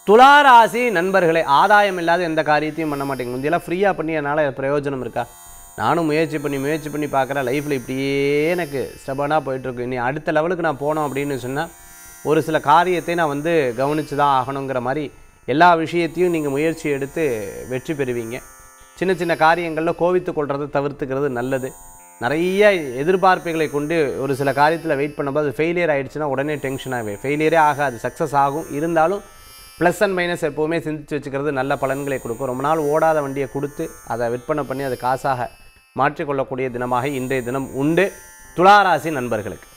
துளாராசி நண்பர்களே ஆதாயம் இல்லாத எந்த காரியத்தையும் பண்ண மாட்டேங்க முந்தியெல்லாம் ஃப்ரீயாக பண்ணி என்னால் பிரயோஜனம் இருக்கா நானும் முயற்சி பண்ணி முயற்சி பண்ணி பார்க்குறேன் லைஃப்பில் இப்படியே எனக்கு ஸ்டபனாக போயிட்டுருக்கு இனி அடுத்த லெவலுக்கு நான் போனோம் அப்படின்னு சொன்னால் ஒரு சில காரியத்தை நான் வந்து கவனித்து தான் ஆகணுங்கிற மாதிரி எல்லா விஷயத்தையும் நீங்கள் முயற்சி எடுத்து வெற்றி பெறுவீங்க சின்ன சின்ன காரியங்களில் கோவித்து கொள்றதை தவிர்த்துக்கிறது நல்லது நிறைய எதிர்பார்ப்புகளை கொண்டு ஒரு சில காரியத்தில் வெயிட் பண்ணும்போது அது ஃபெயிலியர் ஆயிடுச்சுன்னா உடனே டென்ஷன் ஆகவே ஃபெயிலியரே ஆகாது சக்ஸஸ் ஆகும் இருந்தாலும் ப்ளஸ் அண்ட் மைனஸ் எப்போவுமே சிந்திச்சு வச்சுக்கிறது நல்ல பலன்களை கொடுக்கும் ரொம்ப நாள் ஓடாத வண்டியை கொடுத்து அதை விற்பனை பண்ணி அது காசாக மாற்றிக்கொள்ளக்கூடிய தினமாக இன்றைய தினம் உண்டு துளாராசி நண்பர்களுக்கு